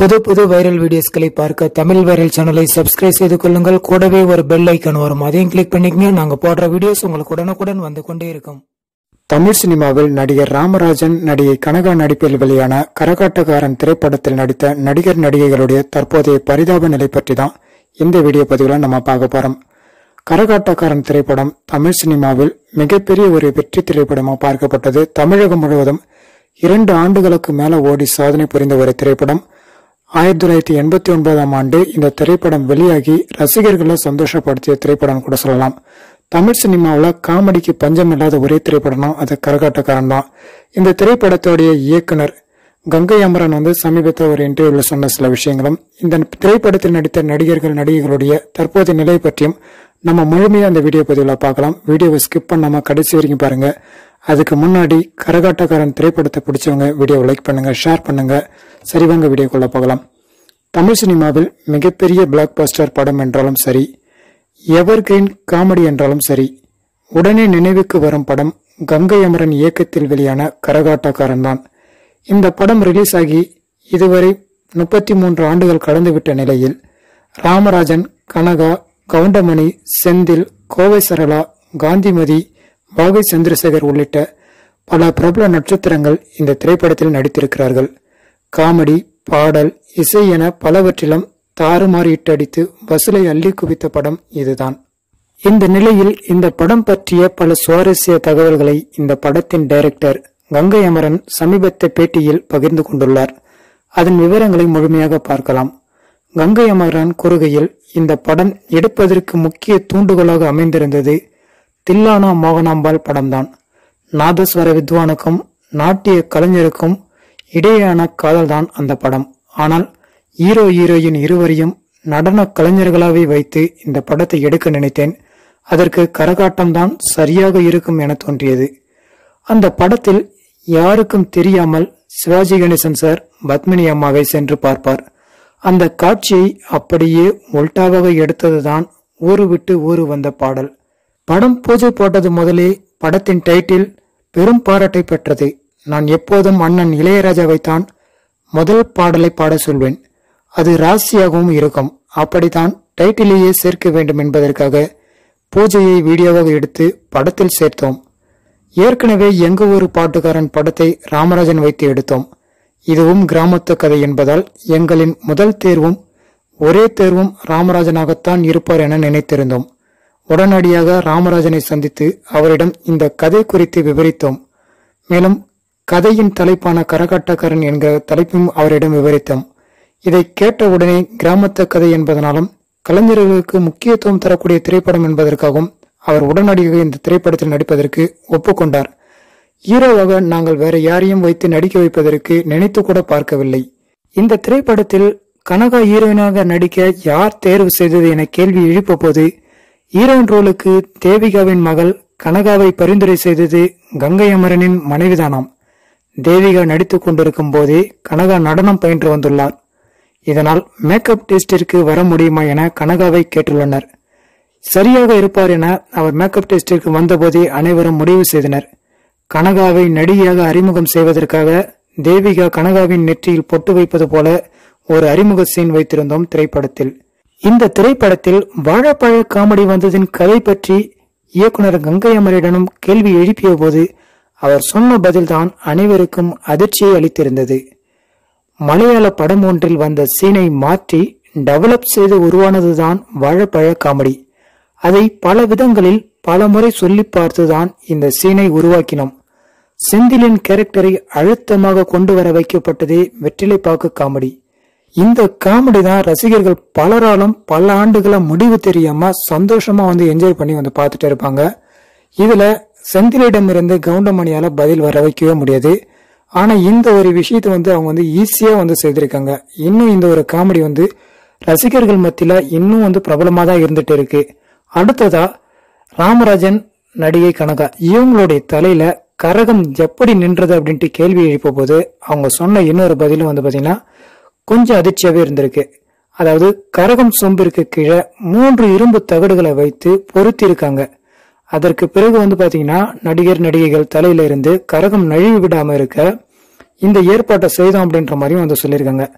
புது புது வைரல் வீடியோஸ்களை பார்க்க தமிழ் வைரல் சேனலை சப்ஸ்கிரைப் செய்து கொள்ளுங்கள் கூடவே ஒரு பெல் ஐக்கான் வரும் அதையும் கிளிக் பண்ணிக்கங்க நாங்க போடுற வீடியோஸ் உங்களுக்கு உடனுக்குடன் வந்து கொண்டே இருக்கும் தமிழ் சினிமாவில் நடிகர் ராமராஜன் நடிகை கனகா நடிப்பில் வெளியான கரகாட்டக்காரன் திரைப்படத்தில் நடித்த நடிகர் நடிகைகளுடைய தற்போதைய பரிதாப நிலை பற்றி தான் இந்த வீடியோ பதிவில் நம்ம பார்க்க போறோம் கரகாட்டக்காரன் திரைப்படம் தமிழ் சினிமாவில் மிகப்பெரிய ஒரு வெற்றி திரைப்படமாக பார்க்கப்பட்டது தமிழகம் முழுவதும் இரண்டு ஆண்டுகளுக்கு மேல ஓடி சாதனை புரிந்த ஒரு திரைப்படம் ஆயிரத்தி தொள்ளாயிரத்தி எண்பத்தி ஒன்பதாம் ஆண்டு இந்த திரைப்படம் வெளியாகி ரசிகர்களை சந்தோஷப்படுத்திய திரைப்படம் கூட சொல்லலாம் தமிழ் சினிமாவில் காமெடிக்கு பஞ்சம் இல்லாத ஒரே திரைப்படம்னா அது கரகாட்டக்காரன் தான் இந்த திரைப்படத்துடைய இயக்குனர் கங்கை அமரன் வந்து சமீபத்தில் ஒரு இன்டர்வியூவில் சொன்ன சில விஷயங்களும் இந்த திரைப்படத்தில் நடித்த நடிகர்கள் நடிகைகளுடைய தற்போதைய நிலை பற்றியும் நம்ம முழுமையாக அந்த வீடியோ பதிவில் பார்க்கலாம் வீடியோவை ஸ்கிப் பண்ணாம கடைசி வரைக்கும் பாருங்க அதுக்கு முன்னாடி கரகாட்டக்காரன் திரைப்படத்தை பிடிச்சவங்க வீடியோவை லைக் பண்ணுங்க ஷேர் பண்ணுங்க சரிவாங்க வீடியோக்குள்ள போகலாம் தமிழ் சினிமாவில் மிகப்பெரிய பிளாக் பஸ்டர் படம் என்றாலும் சரி எவர் கிரீன் காமெடி என்றாலும் சரி உடனே நினைவுக்கு வரும் படம் கங்கை அமரன் இயக்கத்தில் வெளியான கரகாட்டக்காரன் தான் இந்த படம் ரிலீஸ் ஆகி இதுவரை முப்பத்தி மூன்று ஆண்டுகள் கடந்துவிட்ட நிலையில் ராமராஜன் கனகா கவுண்டமணி செந்தில் கோவை சரளா காந்திமதி வாகை சந்திரசேகர் உள்ளிட்ட பல பிரபல நட்சத்திரங்கள் இந்த திரைப்படத்தில் நடித்திருக்கிறார்கள் காமெடி பாடல் இசை என பலவற்றிலும் தாறுமாறு இட்டடித்து வசூலை அள்ளி குவித்த படம் இதுதான் இந்த நிலையில் இந்த படம் பற்றிய பல சுவாரஸ்ய தகவல்களை இந்த படத்தின் டைரக்டர் கங்கை அமரன் சமீபத்த பேட்டியில் பகிர்ந்து கொண்டுள்ளார் அதன் விவரங்களை முழுமையாக பார்க்கலாம் கங்கை அமரன் கூறுகையில் இந்த படம் எடுப்பதற்கு முக்கிய தூண்டுகோலாக அமைந்திருந்தது தில்லானா மோகனாம்பாள் படம்தான் நாதஸ்வர வித்வானுக்கும் நாட்டிய கலைஞருக்கும் இடையேயான காதல்தான் அந்த படம் ஆனால் ஹீரோ ஹீரோயின் இருவரையும் நடன கலைஞர்களாவே வைத்து இந்த படத்தை எடுக்க நினைத்தேன் அதற்கு கரகாட்டம்தான் சரியாக இருக்கும் என தோன்றியது அந்த படத்தில் யாருக்கும் தெரியாமல் சிவாஜி கணேசன் சார் பத்மினி அம்மாவை சென்று பார்ப்பார் அந்த காட்சியை அப்படியே உல்டாவாக எடுத்ததுதான் ஊரு விட்டு ஊரு வந்த பாடல் படம் பூஜை போட்டது முதலே படத்தின் டைட்டில் பெரும் பாராட்டை பெற்றது நான் எப்போதும் அண்ணன் இளையராஜாவைத்தான் முதல் பாடலை பாட சொல்வேன் அது ராசியாகவும் இருக்கும் அப்படித்தான் டைட்டிலேயே சேர்க்க வேண்டும் என்பதற்காக பூஜையை வீடியோவாக எடுத்து படத்தில் சேர்த்தோம் ஏற்கனவே எங்க ஊரு பாட்டுக்காரன் படத்தை ராமராஜன் வைத்து எடுத்தோம் இதுவும் கிராமத்து கதை என்பதால் எங்களின் முதல் தேர்வும் ஒரே தேர்வும் ராமராஜனாகத்தான் இருப்பார் என நினைத்திருந்தோம் உடனடியாக ராமராஜனை சந்தித்து அவரிடம் இந்த கதை குறித்து விவரித்தோம் மேலும் கதையின் தலைப்பான கரகாட்டக்காரன் என்கிற தலைப்பையும் அவரிடம் விவரித்தோம் இதை கேட்ட உடனே கிராமத்து கதை என்பதனாலும் கலைஞர்களுக்கு முக்கியத்துவம் தரக்கூடிய திரைப்படம் என்பதற்காகவும் அவர் உடனடியாக இந்த திரைப்படத்தில் நடிப்பதற்கு ஒப்புக்கொண்டார் ஹீரோவாக நாங்கள் வேற யாரையும் வைத்து நடிக்க வைப்பதற்கு நினைத்து கூட பார்க்கவில்லை இந்த திரைப்படத்தில் கனகா ஹீரோயினாக நடிக்க யார் தேர்வு செய்தது என கேள்வி எழுப்ப போது ஹீரோயின் ரோலுக்கு தேவிகாவின் மகள் கனகாவை பரிந்துரை செய்தது கங்கை அமரனின் மனைவிதானாம் தேவிகா நடித்துக் கொண்டிருக்கும் போதே கனகா நடனம் பயின்று வந்துள்ளார் இதனால் மேக்கப் டெஸ்டிற்கு வர முடியுமா என கனகாவை கேட்டுள்ளனர் சரியாக இருப்பார் என அவர் மேக்கப் டெஸ்டிற்கு வந்தபோதே அனைவரும் முடிவு செய்தனர் கனகாவை நடிகையாக அறிமுகம் செய்வதற்காக தேவிகா கனகாவின் நெற்றியில் பொட்டு வைப்பது போல ஒரு அறிமுக சீன் வைத்திருந்தோம் திரைப்படத்தில் இந்த திரைப்படத்தில் வாழைப்பழ காமெடி வந்ததின் கதை பற்றி இயக்குனர் கங்கை அமரிடனும் கேள்வி எழுப்பிய போது அவர் சொன்ன பதில்தான் அனைவருக்கும் அதிர்ச்சியை அளித்திருந்தது மலையாள படம் ஒன்றில் வந்த சீனை மாற்றி டெவலப் செய்து உருவானதுதான் வாழைப்பழ காமெடி அதை பல விதங்களில் பல முறை சொல்லி பார்த்துதான் இந்த சீனை உருவாக்கினோம் செந்திலின் கேரக்டரை அழுத்தமாக கொண்டு வர வைக்கப்பட்டதே வெற்றிலைப்பாக்கு காமெடி இந்த காமெடி தான் ரசிகர்கள் பலராலும் பல ஆண்டுகளா முடிவு தெரியாம சந்தோஷமா வந்து என்ஜாய் பண்ணி வந்து பார்த்துட்டு இருப்பாங்க இதுல செந்திலிடம் இருந்து கவுண்டமணியால பதில் வர வைக்கவே முடியாது ஆனா இந்த ஒரு விஷயத்தை வந்து அவங்க வந்து ஈஸியா வந்து செய்திருக்காங்க இன்னும் இந்த ஒரு காமெடி வந்து ரசிகர்கள் மத்தியில இன்னும் வந்து பிரபலமா தான் இருந்துட்டு இருக்கு அடுத்ததா ராமராஜன் நடிகை கனகா இவங்களுடைய தலையில கரகம் எப்படி நின்றது அப்படின்ட்டு கேள்வி எழுப்ப போது அவங்க சொன்ன இன்னொரு பதிலும் வந்து பாத்தீங்கன்னா கொஞ்சம் அதிர்ச்சியாவே இருந்திருக்கு அதாவது கரகம் சொம்பிற்கு கீழே மூன்று இரும்பு தகடுகளை வைத்து பொருத்தி இருக்காங்க அதற்கு பிறகு வந்து பாத்தீங்கன்னா நடிகர் நடிகைகள் தலையில இருந்து கரகம் நழுவி விடாம இருக்க இந்த ஏற்பாட்டை செய்தோம் அப்படின்ற மாதிரியும் வந்து சொல்லியிருக்காங்க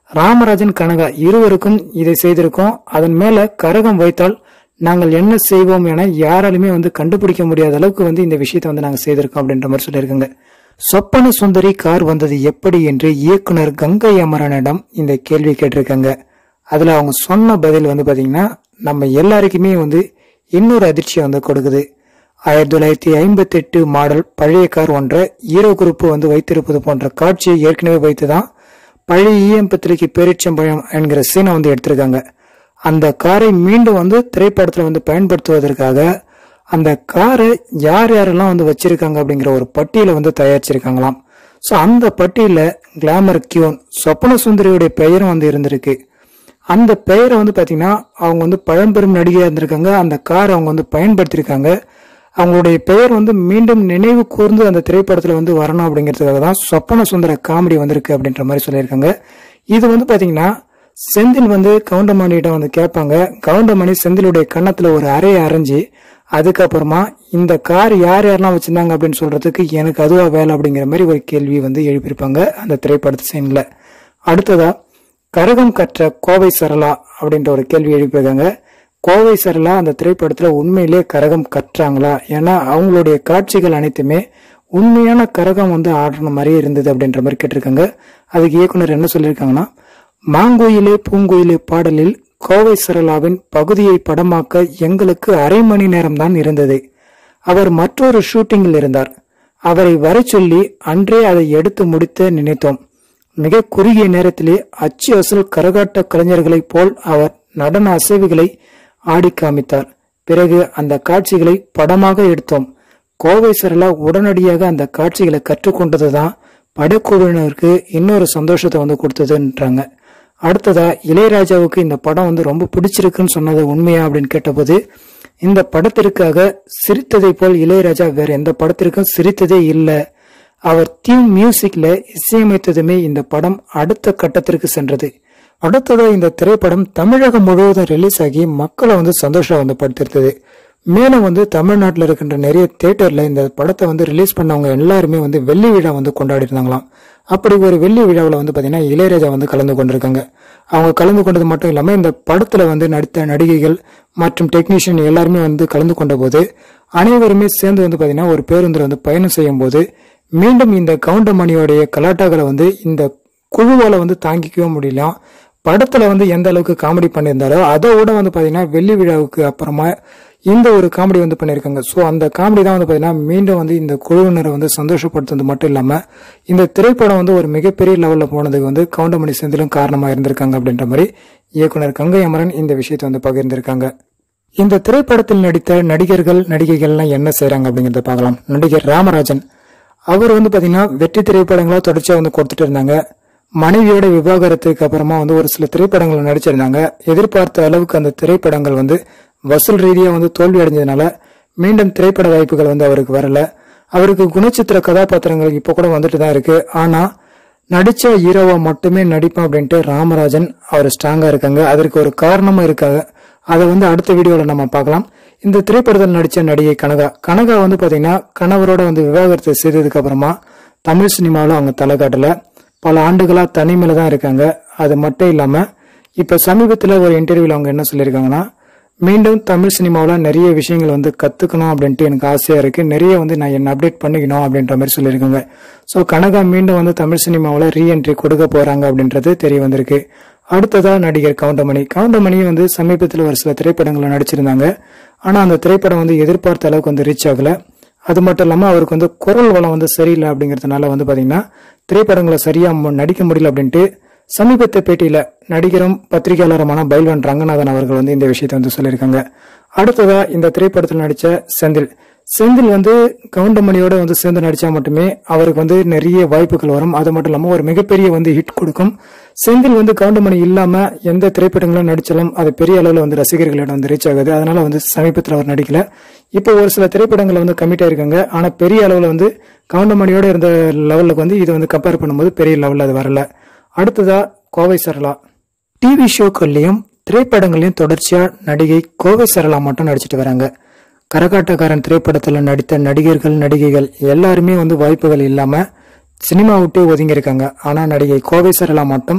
ராமராஜன் கனகா இருவருக்கும் இதை செய்திருக்கோம் அதன் மேல கரகம் வைத்தால் நாங்கள் என்ன செய்வோம் என யாராலுமே வந்து கண்டுபிடிக்க முடியாத அளவுக்கு வந்து இந்த விஷயத்தை வந்து நாங்கள் செய்திருக்கோம் அப்படின்ற மாதிரி சொல்லியிருக்காங்க சொப்பன சுந்தரி கார் வந்தது எப்படி என்று இயக்குனர் கங்கை அமரனிடம் இந்த கேள்வி கேட்டிருக்காங்க அதுல அவங்க சொன்ன பதில் வந்து பாத்தீங்கன்னா நம்ம எல்லாருக்குமே வந்து இன்னொரு அதிர்ச்சியை வந்து கொடுக்குது ஆயிரத்தி தொள்ளாயிரத்தி ஐம்பத்தி எட்டு மாடல் பழைய கார் ஒன்றை ஹீரோ குரூப் வந்து வைத்திருப்பது போன்ற காட்சியை ஏற்கனவே வைத்துதான் பழைய ஈயம் பத்திரிகை பேரிச்சம்பழம் என்கிற சீனை வந்து எடுத்திருக்காங்க அந்த காரை மீண்டும் வந்து திரைப்படத்துல வந்து பயன்படுத்துவதற்காக அந்த காரை யார் யாரெல்லாம் வந்து வச்சிருக்காங்க அப்படிங்கிற ஒரு பட்டியலை வந்து தயாரிச்சிருக்காங்களாம் ஸோ அந்த பட்டியல கிளாமர் கியூன் சொப்பன சுந்தரியுடைய பெயரும் வந்து இருந்திருக்கு அந்த பெயரை வந்து பாத்தீங்கன்னா அவங்க வந்து பழம்பெரும் நடிகையா இருந்திருக்காங்க அந்த காரை அவங்க வந்து பயன்படுத்தியிருக்காங்க அவங்களுடைய பெயர் வந்து மீண்டும் நினைவு கூர்ந்து அந்த திரைப்படத்துல வந்து வரணும் அப்படிங்கிறதுக்காக தான் சொப்பன சுந்தர காமெடி வந்திருக்கு அப்படின்ற மாதிரி சொல்லியிருக்காங்க இது வந்து பாத்தீங்கன்னா செந்தில் வந்து கவுண்டமணியிடம் வந்து கேட்பாங்க கவுண்டமணி செந்திலுடைய கன்னத்துல ஒரு அறையை அரைஞ்சு அதுக்கப்புறமா இந்த கார் யார் யாரெல்லாம் வச்சிருந்தாங்க அப்படின்னு சொல்றதுக்கு எனக்கு அதுவா வேலை அப்படிங்கிற மாதிரி ஒரு கேள்வி வந்து எழுப்பியிருப்பாங்க அந்த திரைப்படத்து சீன்ல அடுத்ததா கரகம் கற்ற கோவை சரளா அப்படின்ற ஒரு கேள்வி எழுப்பியிருக்காங்க கோவை சரளா அந்த திரைப்படத்துல உண்மையிலே கரகம் கற்றாங்களா ஏன்னா அவங்களுடைய காட்சிகள் அனைத்துமே உண்மையான கரகம் வந்து ஆடுன மாதிரியே இருந்தது அப்படின்ற மாதிரி கேட்டிருக்காங்க அதுக்கு இயக்குனர் என்ன சொல்லியிருக்காங்கன்னா மாங்குயிலே பூங்குயிலே பாடலில் கோவை சரளாவின் பகுதியை படமாக்க எங்களுக்கு அரை மணி நேரம்தான் இருந்தது அவர் மற்றொரு ஷூட்டிங்கில் இருந்தார் அவரை வரச் சொல்லி அன்றே அதை எடுத்து முடித்து நினைத்தோம் மிக குறுகிய நேரத்திலே அச்சு அசல் கரகாட்ட கலைஞர்களைப் போல் அவர் நடன அசைவுகளை ஆடி காமித்தார் பிறகு அந்த காட்சிகளை படமாக எடுத்தோம் கோவை சரளா உடனடியாக அந்த காட்சிகளை கற்றுக்கொண்டதுதான் படக்குழுவினருக்கு இன்னொரு சந்தோஷத்தை வந்து கொடுத்ததுன்றாங்க அடுத்ததா இளையராஜாவுக்கு இந்த படம் வந்து ரொம்ப பிடிச்சிருக்குன்னு சொன்னது உண்மையா அப்படின்னு கேட்டபோது இந்த படத்திற்காக சிரித்ததை போல் இளையராஜா வேற எந்த படத்திற்கும் சிரித்ததே இல்லை அவர் தீம் மியூசிக்ல இசையமைத்ததுமே இந்த படம் அடுத்த கட்டத்திற்கு சென்றது அடுத்ததா இந்த திரைப்படம் தமிழகம் முழுவதும் ரிலீஸ் ஆகி மக்களை வந்து சந்தோஷம் வந்து படுத்திருந்தது மேலும் வந்து தமிழ்நாட்டில் இருக்கின்ற நிறைய தியேட்டர்ல இந்த படத்தை வந்து ரிலீஸ் பண்ணவங்க எல்லாருமே வந்து வெள்ளி விழா வந்து கொண்டாடி இருந்தாங்களாம் அப்படி ஒரு வெள்ளி விழாவில் வந்து பாத்தீங்கன்னா இளையராஜா வந்து கலந்து கொண்டிருக்காங்க அவங்க கலந்து கொண்டது மட்டும் இல்லாம இந்த படத்துல வந்து நடித்த நடிகைகள் மற்றும் டெக்னீஷியன் எல்லாருமே வந்து கலந்து கொண்ட போது அனைவருமே சேர்ந்து வந்து பாத்தீங்கன்னா ஒரு பேருந்தில் வந்து பயணம் செய்யும் போது மீண்டும் இந்த கவுண்டமணியோடைய கலாட்டாக்களை வந்து இந்த குழுவால வந்து தாங்கிக்கவே முடியல படத்துல வந்து எந்த அளவுக்கு காமெடி பண்ணியிருந்தாரோ அதை விட வந்து பாத்தீங்கன்னா வெள்ளி விழாவுக்கு அப்புறமா இந்த ஒரு காமெடி வந்து பண்ணியிருக்காங்க ஸோ அந்த காமெடி தான் வந்து பாத்தீங்கன்னா மீண்டும் வந்து இந்த குழுவினரை வந்து சந்தோஷப்படுத்துறது மட்டும் இல்லாம இந்த திரைப்படம் வந்து ஒரு மிகப்பெரிய லெவல்ல போனதுக்கு வந்து கவுண்டமணி செந்திலும் காரணமா இருந்திருக்காங்க அப்படின்ற மாதிரி இயக்குனர் கங்கை அமரன் இந்த விஷயத்தை வந்து பகிர்ந்திருக்காங்க இந்த திரைப்படத்தில் நடித்த நடிகர்கள் நடிகைகள்லாம் என்ன செய்றாங்க அப்படிங்கறத பார்க்கலாம் நடிகர் ராமராஜன் அவர் வந்து பாத்தீங்கன்னா வெற்றி திரைப்படங்களா தொடர்ச்சியா வந்து கொடுத்துட்டு இருந்தாங்க மனைவியோட விவாகரத்துக்கு அப்புறமா வந்து ஒரு சில திரைப்படங்கள் நடிச்சிருந்தாங்க எதிர்பார்த்த அளவுக்கு அந்த திரைப்படங்கள் வந்து வசூல் ரீதியா வந்து தோல்வி அடைஞ்சதுனால மீண்டும் திரைப்பட வாய்ப்புகள் வந்து அவருக்கு வரல அவருக்கு குணச்சித்திர கதாபாத்திரங்கள் இப்ப கூட வந்துட்டு தான் இருக்கு ஆனா நடிச்ச ஹீரோவா மட்டுமே நடிப்பேன் அப்படின்ட்டு ராமராஜன் அவர் ஸ்ட்ராங்கா இருக்காங்க அதற்கு ஒரு காரணமும் இருக்காங்க அதை வந்து அடுத்த வீடியோல நம்ம பார்க்கலாம் இந்த திரைப்படத்தில் நடிச்ச நடிகை கனகா கனகா வந்து பாத்தீங்கன்னா கணவரோட வந்து விவாகரத்து செய்ததுக்கு அப்புறமா தமிழ் சினிமாவில் அவங்க தலை காட்டல பல ஆண்டுகளா தனிமையில தான் இருக்காங்க அது மட்டும் இல்லாம இப்ப சமீபத்துல ஒரு இன்டர்வியூல அவங்க என்ன சொல்லியிருக்காங்கன்னா மீண்டும் தமிழ் சினிமாவில் நிறைய விஷயங்கள் வந்து கத்துக்கணும் அப்படின்ட்டு எனக்கு ஆசையா இருக்கு நிறைய வந்து நான் என்ன அப்டேட் பண்ணிக்கணும் அப்படின்ற மாதிரி சொல்லியிருக்காங்க ஸோ கனகா மீண்டும் வந்து தமிழ் சினிமாவில் ரீஎன்ட்ரி கொடுக்க போறாங்க அப்படின்றது தெரிய வந்திருக்கு அடுத்ததா நடிகர் கவுண்டமணி கவுண்டமணி வந்து சமீபத்தில் ஒரு சில திரைப்படங்களில் நடிச்சிருந்தாங்க ஆனா அந்த திரைப்படம் வந்து எதிர்பார்த்த அளவுக்கு வந்து ரீச் ஆகல அது மட்டும் இல்லாம அவருக்கு வந்து குரல் வளம் வந்து சரியில்லை அப்படிங்கறதுனால வந்து பாத்தீங்கன்னா திரைப்படங்களை சரியா ம- நடிக்க முடியல அப்படின்ட்டு சமீபத்த பேட்டியில நடிகரும் பத்திரிகையாளருமான பைல்வான் ரங்கநாதன் அவர்கள் வந்து இந்த விஷயத்தை வந்து சொல்லியிருக்காங்க அடுத்ததா இந்த திரைப்படத்தில் நடிச்ச செந்தில் செந்தில் வந்து கவுண்டமணியோட வந்து சேர்ந்து நடிச்சா மட்டுமே அவருக்கு வந்து நிறைய வாய்ப்புகள் வரும் அது மட்டும் இல்லாம ஒரு மிகப்பெரிய வந்து ஹிட் கொடுக்கும் செந்தில் வந்து கவுண்டமணி இல்லாம எந்த திரைப்படங்களும் நடிச்சாலும் அது பெரிய அளவுல வந்து ரசிகர்களிடம் வந்து ரீச் ஆகுது அதனால வந்து சமீபத்தில் அவர் நடிக்கல இப்போ ஒரு சில திரைப்படங்கள் வந்து கமிட் ஆயிருக்காங்க ஆனா பெரிய அளவுல வந்து கவுண்டமணியோட இருந்த லெவலுக்கு வந்து இது வந்து கம்பேர் பண்ணும்போது பெரிய லெவல்ல அது வரல அடுத்ததா கோவை சரளா டிவி ஷோக்கள்லயும் திரைப்படங்களையும் தொடர்ச்சியா நடிகை கோவை சரளா மட்டும் நடிச்சிட்டு வராங்க கரகாட்டக்காரன் திரைப்படத்துல நடித்த நடிகர்கள் நடிகைகள் எல்லாருமே வந்து வாய்ப்புகள் இல்லாம சினிமா விட்டு ஒதுங்கி இருக்காங்க ஆனா நடிகை கோவை சரளா மட்டும்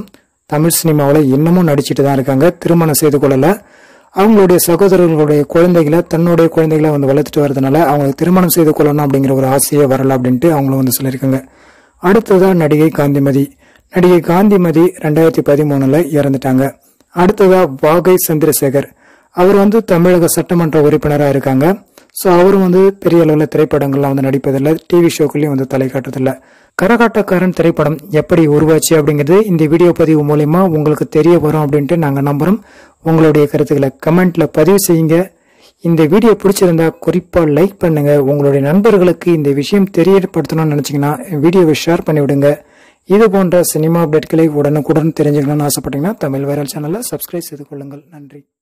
தமிழ் சினிமாவில் இன்னமும் நடிச்சிட்டு தான் இருக்காங்க திருமணம் செய்து கொள்ளல அவங்களுடைய சகோதரர்களுடைய குழந்தைகளை தன்னுடைய குழந்தைகளை வந்து வளர்த்துட்டு வரதுனால அவங்களுக்கு திருமணம் செய்து கொள்ளணும் அப்படிங்கிற ஒரு ஆசையே வரல அப்படின்ட்டு அவங்களும் வந்து சொல்லியிருக்காங்க அடுத்ததா நடிகை காந்திமதி நடிகை காந்திமதி ரெண்டாயிரத்தி பதிமூணுல இறந்துட்டாங்க அடுத்ததா வாகை சந்திரசேகர் அவர் வந்து தமிழக சட்டமன்ற உறுப்பினராக இருக்காங்க ஸோ அவரும் வந்து பெரிய அளவில் திரைப்படங்கள்லாம் வந்து நடிப்பதில்லை டிவி ஷோக்கள்லையும் வந்து தலை காட்டுறதில்ல கரகாட்டக்காரன் திரைப்படம் எப்படி உருவாச்சு அப்படிங்கிறது இந்த வீடியோ பதிவு மூலயமா உங்களுக்கு தெரிய வரும் அப்படின்ட்டு நாங்கள் நம்புகிறோம் உங்களுடைய கருத்துக்களை கமெண்ட்ல பதிவு செய்யுங்க இந்த வீடியோ பிடிச்சிருந்தா குறிப்பா லைக் பண்ணுங்க உங்களுடைய நண்பர்களுக்கு இந்த விஷயம் தெரியப்படுத்தணும்னு நினைச்சீங்கன்னா வீடியோவை ஷேர் பண்ணி விடுங்க இது போன்ற சினிமா அப்டேட்களை உடனுக்குடன் தெரிஞ்சுக்கணும்னு ஆசைப்பட்டீங்கன்னா தமிழ் வைரல் சேனலை சப்ஸ்கிரைப் செய்து கொள்ளுங்கள் நன்றி